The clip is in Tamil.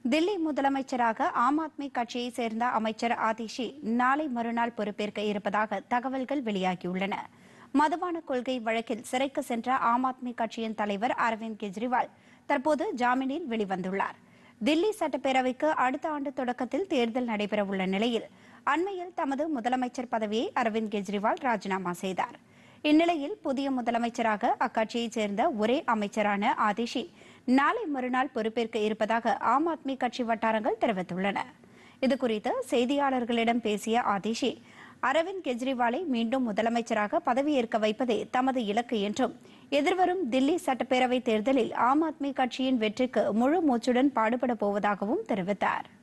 தில்லி முதலமைச்சராக ஆம் ஆத்மி கட்சியை சேர்ந்த அமைச்சர் ஆதிஷி நாளை மறுநாள் பொறுப்பேற்க இருப்பதாக தகவல்கள் வெளியாகியுள்ளன மதுபான கொள்கை வழக்கில் சிறைக்கு சென்ற ஆம் ஆத்மி கட்சியின் தலைவர் அரவிந்த் கெஜ்ரிவால் தற்போது ஜாமீனில் வெளிவந்துள்ளார் தில்லி சட்டப்பேரவைக்கு அடுத்த ஆண்டு தொடக்கத்தில் தேர்தல் நடைபெறவுள்ள நிலையில் அண்மையில் தமது முதலமைச்சர் பதவியை அரவிந்த் கெஜ்ரிவால் ராஜினாமா செய்தார் இந்நிலையில் புதிய முதலமைச்சராக அக்கட்சியைச் சேர்ந்த ஒரே அமைச்சரான ஆதிஷி நாளை மறுநாள் பொறுப்பேற்க இருப்பதாக ஆம் ஆத்மி கட்சி வட்டாரங்கள் தெரிவித்துள்ளன இதுகுறித்து செய்தியாளர்களிடம் பேசிய ஆதிஷி அரவிந்த் கெஜ்ரிவாலை மீண்டும் முதலமைச்சராக பதவியேற்க வைப்பதே தமது இலக்கு என்றும் எதிர்வரும் தில்லி சட்டப்பேரவை தேர்தலில் ஆம் ஆத்மி கட்சியின் வெற்றிக்கு முழு மூச்சுடன் பாடுபட போவதாகவும் தெரிவித்தார்